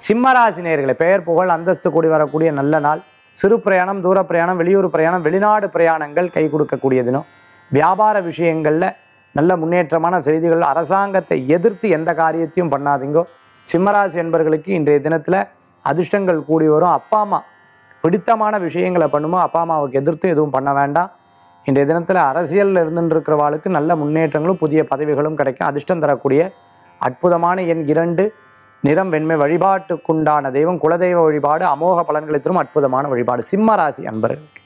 சிம்மராசி நேயர்களே பெயர் புகழ் அந்தஸ்து கூடி வரக்கூடிய நல்ல நாள் சிறு பிரயாணம் தூர பிரயாணம் வெளியூர் பிரயாணம் வெளிநாடு பிரயாணங்கள் கை கொடுக்கக்கூடிய தினம் வியாபார விஷயங்களில் நல்ல முன்னேற்றமான செய்திகள் அரசாங்கத்தை எதிர்த்து எந்த காரியத்தையும் பண்ணாதீங்கோ சிம்மராசி என்பவர்களுக்கு இன்றைய தினத்தில் அதிர்ஷ்டங்கள் கூடி வரும் அப்பா அம்மா பிடித்தமான விஷயங்களை பண்ணுமோ அப்பா அம்மாவுக்கு எதிர்த்து எதுவும் பண்ண வேண்டாம் இன்றைய தினத்தில் அரசியலில் இருந்துருக்கிறவாளுக்கு நல்ல முன்னேற்றங்களும் புதிய பதவிகளும் கிடைக்கும் அதிர்ஷ்டம் தரக்கூடிய அற்புதமான எண் இரண்டு நிறம் வெண்மை வழிபாட்டுக்குண்டான தெய்வம் குலதெய்வ வழிபாடு அமோக பலன்களை தரும் அற்புதமான வழிபாடு சிம்ம ராசி அன்பர்கள்